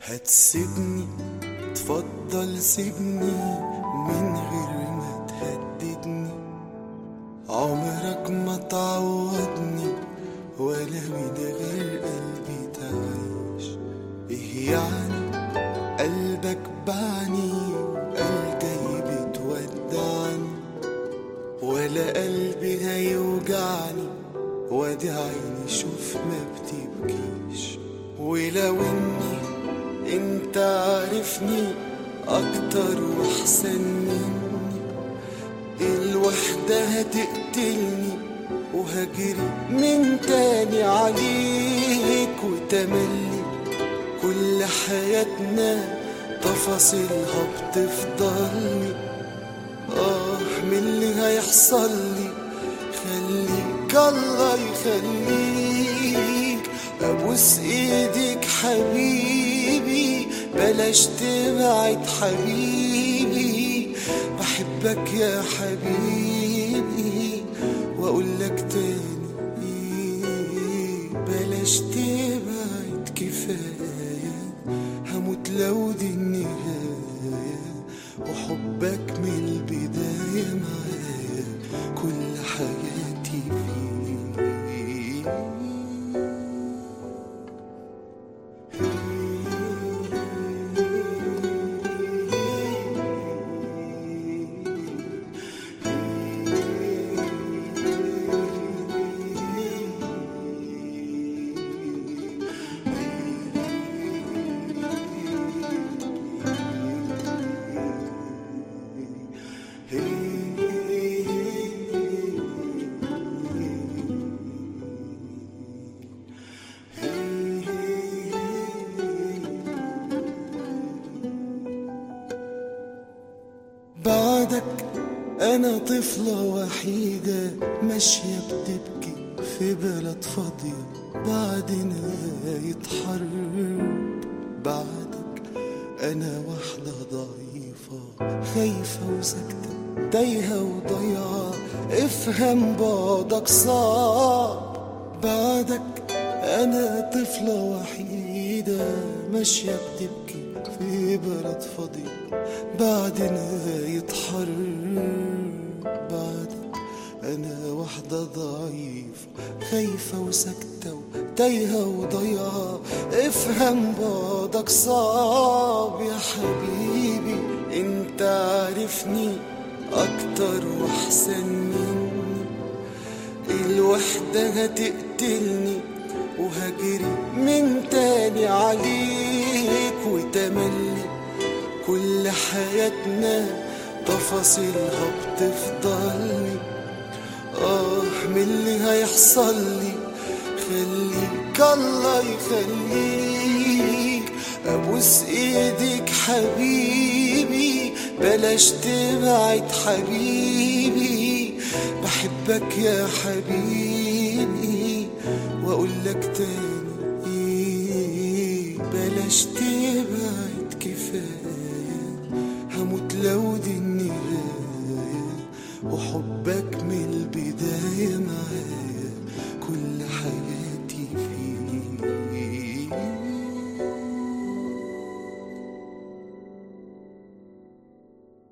هتسيبني تفضل سيبني من غير ما تهددني عمرك ما تعوضني ولا من غير قلبي تعيش ايه يعني قلبك بعني وقال جاي بتودعني ولا قلبي هيوجعني وادي عيني شوف ما بتبكيش ولو اني انت عارفني اكتر واحسن مني الوحدة هتقتلني وهجري من تاني عليك وتملي كل حياتنا تفاصيلها بتفضلني آه من اللي هيحصل لي خليك الله يخليك أبوس إيديك حبيبي بلاش تبعد حبيبي بحبك يا حبيبي وأقول لك تاني بلاش تبعد كفاية هموت لو دي النهاية وحبك من البداية معايا كل حياتي فيه بعدك أنا طفلة وحيدة ماشية بتبكي في بلد فاضية بعد نهاية حرب بعدك أنا واحدة ضعيفة خايفة وساكتة تايهة وضيعة افهم بعدك صعب بعدك أنا طفلة وحيدة ماشية بتبكي في بلد فاضية بعد نهاية حرب بعدك أنا واحدة ضعيفة خايفة وساكتة وتايهة وضيعة افهم بعدك صعب يا حبيبي انت عارفني أكتر وأحسن مني الوحدة هتقتلني وهجري من تاني عليك وتملي كل حياتنا تفاصيلها بتفضلني آه من اللي هيحصل لي خليك الله يخليك أبوس إيديك حبيبي بلاش تبعد حبيبي بحبك يا حبيبي وأقول لك تاني بلاش تبعد كفاية هموت لو دي النهاية وحبك من البداية معايا كل حياتي فيه